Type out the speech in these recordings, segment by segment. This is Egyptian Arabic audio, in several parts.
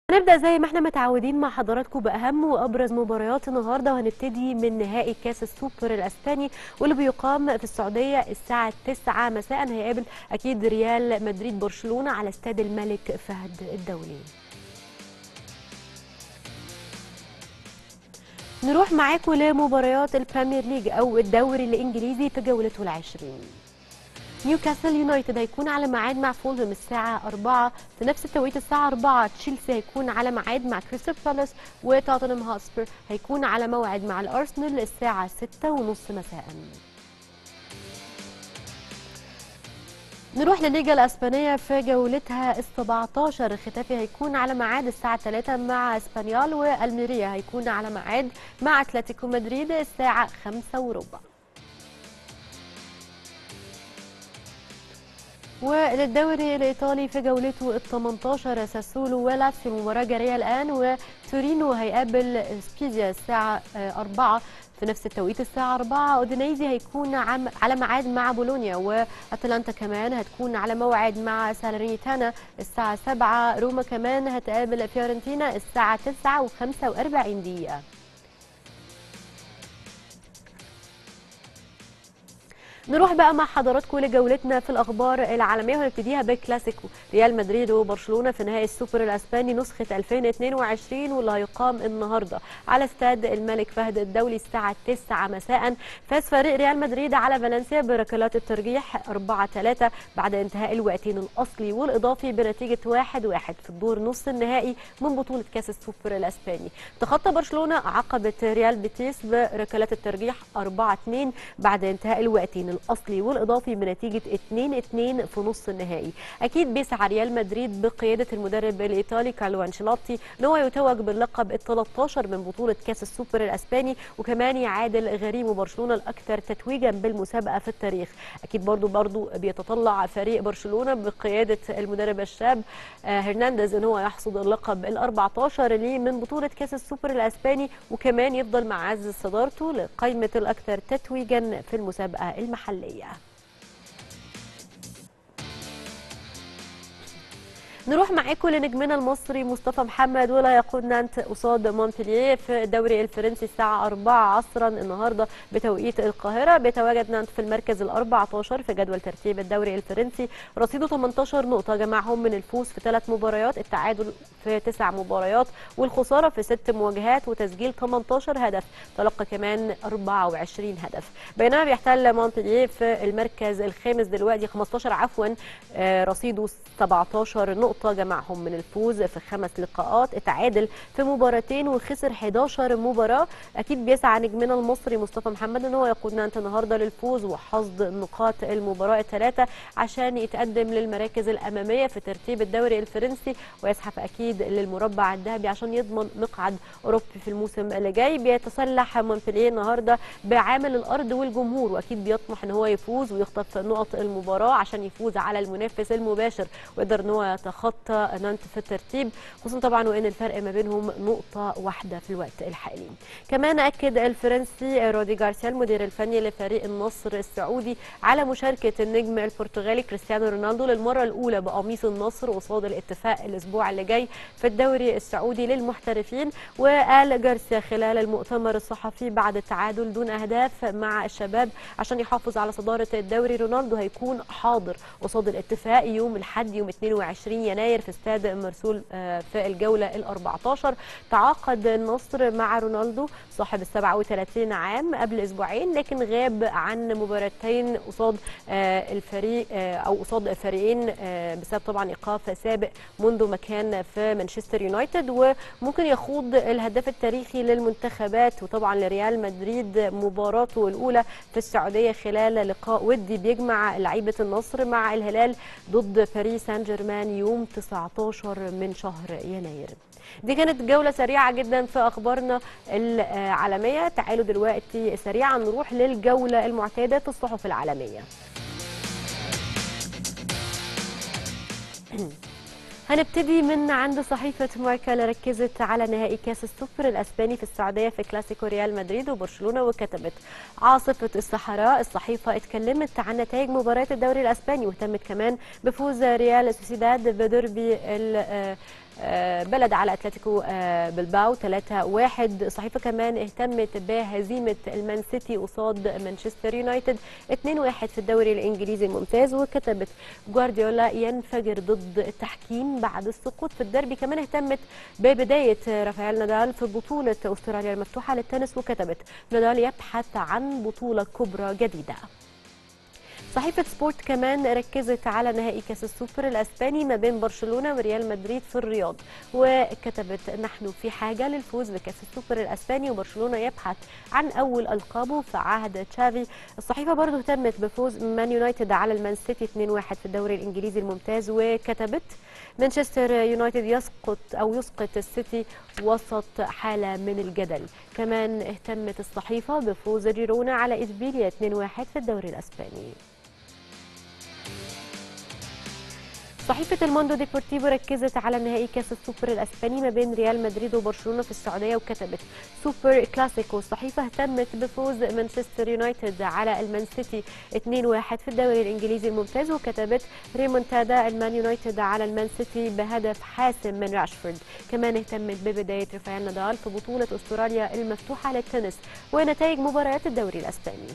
هنبدأ زي ما احنا متعودين مع حضراتكم بأهم وأبرز مباريات النهارده وهنبتدي من نهائي كأس السوبر الأسباني واللي بيقام في السعودية الساعة 9 مساء هيقابل أكيد ريال مدريد برشلونة على استاد الملك فهد الدولي. نروح معاكم لمباريات البريمير ليج أو الدوري الإنجليزي في جولته العشرين. نيوكاسل يونايتد هيكون على ميعاد مع فولهام الساعة 4 في نفس التوقيت الساعة 4 تشيلسي هيكون على ميعاد مع كريستال بالاس وتوتنهام هوتسبير هيكون على موعد مع الأرسنال الساعة 6 ونص مساء نروح للليجا الاسبانيه في جولتها ال 17 ختافي هيكون على ميعاد الساعه 3 مع اسبانيول والميريا هيكون على ميعاد مع اتلتيكو مدريد الساعه 5 وربع وللدوري الايطالي في جولته ال 18 ساسولو ولاتسيو مباراه جاريه الان وتورينو هيقابل سبيزيا الساعه 4 في نفس التوقيت الساعة 4 اودينيزي هيكون عم على ميعاد مع بولونيا واتلانتا كمان هتكون على موعد مع سالرينيتانا الساعة 7 روما كمان هتقابل فيورنتينا الساعة 9 و45 دقيقة نروح بقى مع حضراتكم لجولتنا في الاخبار العالميه وهنبتديها بكلاسيكو ريال مدريد وبرشلونه في نهائي السوبر الاسباني نسخه 2022 واللي هيقام النهارده على استاد الملك فهد الدولي الساعه 9 مساء فاز فريق ريال مدريد على فالنسيا بركلات الترجيح 4 3 بعد انتهاء الوقتين الاصلي والاضافي بنتيجه 1 1 في الدور نص النهائي من بطوله كاس السوبر الاسباني تخطى برشلونه عقبه ريال بيتيس بركلات الترجيح 4 2 بعد انتهاء الوقتين الاصلي والاضافي بنتيجه 2 2 في نص النهائي اكيد بيسعى ريال مدريد بقياده المدرب الايطالي كارلو انشيلوتي ان هو يتوج باللقب ال 13 من بطوله كاس السوبر الاسباني وكمان يعادل غريم برشلونه الاكثر تتويجا بالمسابقه في التاريخ اكيد برضو برضو بيتطلع فريق برشلونه بقياده المدرب الشاب هرنانديز ان هو يحصد اللقب ال 14 ليه من بطوله كاس السوبر الاسباني وكمان يفضل معزز صدارته لقائمه الاكثر تتويجا في المسابقه المحليه المحلية نروح معاكم لنجمنا المصري مصطفى محمد ولا يقود نانت قصاد مونبلييه في الدوري الفرنسي الساعه 4 عصرا النهارده بتوقيت القاهره بيتواجد نانت في المركز ال 14 في جدول ترتيب الدوري الفرنسي رصيده 18 نقطه جمعهم من الفوز في ثلاث مباريات التعادل في تسع مباريات والخساره في ست مواجهات وتسجيل 18 هدف تلقى كمان 24 هدف بينما بيحتل مونبلييه في المركز الخامس دلوقتي 15 عفوا رصيده 17 نقطه نقطة جمعهم من الفوز في خمس لقاءات اتعادل في مباراتين وخسر 11 مباراة أكيد بيسعى نجمنا المصري مصطفى محمد أن هو يقود نانت النهاردة للفوز وحصد نقاط المباراة الثلاثة عشان يتقدم للمراكز الأمامية في ترتيب الدوري الفرنسي ويزحف أكيد للمربع الذهبي عشان يضمن مقعد أوروبي في الموسم اللي جاي بيتسلح مونبلييه النهاردة بعامل الأرض والجمهور وأكيد بيطمح أن هو يفوز ويخطف نقط المباراة عشان يفوز على المنافس المباشر ويقدر أن هو يتخطى خط نانت في الترتيب خصوصا طبعا وان الفرق ما بينهم نقطه واحده في الوقت الحالي كمان اكد الفرنسي رودي غارسيا المدير الفني لفريق النصر السعودي على مشاركه النجم البرتغالي كريستيانو رونالدو للمره الاولى بقميص النصر قصاد الاتفاق الاسبوع اللي جاي في الدوري السعودي للمحترفين وقال غارسيا خلال المؤتمر الصحفي بعد التعادل دون اهداف مع الشباب عشان يحافظ على صداره الدوري رونالدو هيكون حاضر قصاد الاتفاق يوم الاحد يوم 22 يناير يناير في استاد مرسول في الجولة ال 14 تعاقد النصر مع رونالدو صاحب ال 37 عام قبل اسبوعين لكن غاب عن مباراتين قصاد الفريق او قصاد فريقين بسبب طبعا ايقاف سابق منذ ما كان في مانشستر يونايتد وممكن يخوض الهداف التاريخي للمنتخبات وطبعا لريال مدريد مباراته الاولى في السعوديه خلال لقاء ودي بيجمع لعيبه النصر مع الهلال ضد باريس سان جيرمان يوم 19 من شهر يناير دي كانت جولة سريعة جدا في أخبارنا العالمية تعالوا دلوقتي سريعا نروح للجولة المعتادة في الصحف العالمية هنبتدي من عند صحيفة ماركا اللي ركزت على نهائي كاس السوبر الأسباني في السعودية في كلاسيكو ريال مدريد وبرشلونة وكتبت عاصفة الصحراء الصحيفة اتكلمت عن نتائج مباريات الدوري الأسباني واهتمت كمان بفوز ريال سوسيداد بدربي آه، بلد على اتلتيكو آه، بلباو 3-1 صحيفه كمان اهتمت بهزيمه المان سيتي قصاد مانشستر يونايتد 2-1 في الدوري الانجليزي الممتاز وكتبت جوارديولا ينفجر ضد التحكيم بعد السقوط في الدربي كمان اهتمت ببدايه رافائيل نادال في بطوله استراليا المفتوحه للتنس وكتبت نادال يبحث عن بطوله كبرى جديده صحيفة سبورت كمان ركزت على نهائي كأس السوبر الأسباني ما بين برشلونة وريال مدريد في الرياض وكتبت نحن في حاجة للفوز بكأس السوبر الأسباني وبرشلونة يبحث عن أول ألقابه في عهد تشافي الصحيفة برضو اهتمت بفوز مان يونايتد على المان سيتي 2-1 في الدوري الإنجليزي الممتاز وكتبت مانشستر يونايتد يسقط أو يسقط السيتي وسط حالة من الجدل كمان اهتمت الصحيفة بفوز جيرونا على إشبيليا 2-1 في الدوري الأسباني صحيفة الموندو ديبورتيفو ركزت على نهائي كأس السوبر الأسباني ما بين ريال مدريد وبرشلونة في السعودية وكتبت سوبر كلاسيكو الصحيفة اهتمت بفوز مانشستر يونايتد على المان سيتي 2-1 في الدوري الإنجليزي الممتاز وكتبت ريمونتادا المان يونايتد على المان سيتي بهدف حاسم من راشفورد كمان اهتمت ببداية رافائيل نادال في بطولة أستراليا المفتوحة للتنس ونتائج مباريات الدوري الأسباني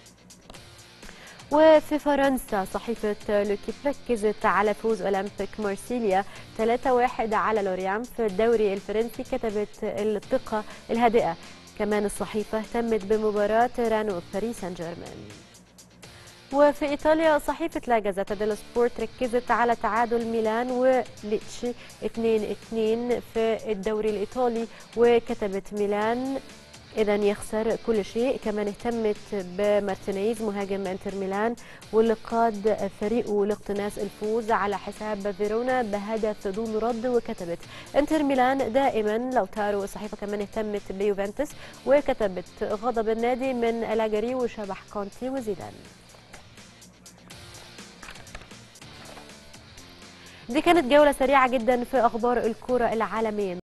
وفي فرنسا صحيفة لوكيب ركزت على فوز أولمبيك مارسيليا 3-1 على لوريان في الدوري الفرنسي كتبت الثقة الهادئة كمان الصحيفة اهتمت بمباراة رانو باريس سان جيرمان وفي ايطاليا صحيفه لا جازيتا ديلو سبورت ركزت على تعادل ميلان وليتشي 2-2 في الدوري الايطالي وكتبت ميلان اذا يخسر كل شيء كمان اهتمت بمارتينيز مهاجم انتر ميلان واللي قاد فريقه لاقتناص الفوز على حساب فيرونا بهدف دون رد وكتبت انتر ميلان دائما لو تارو الصحيفه كمان اهتمت بيوفنتوس وكتبت غضب النادي من الاجري وشبح كونتي وزيدان دي كانت جولة سريعة جدا في أخبار الكرة العالمية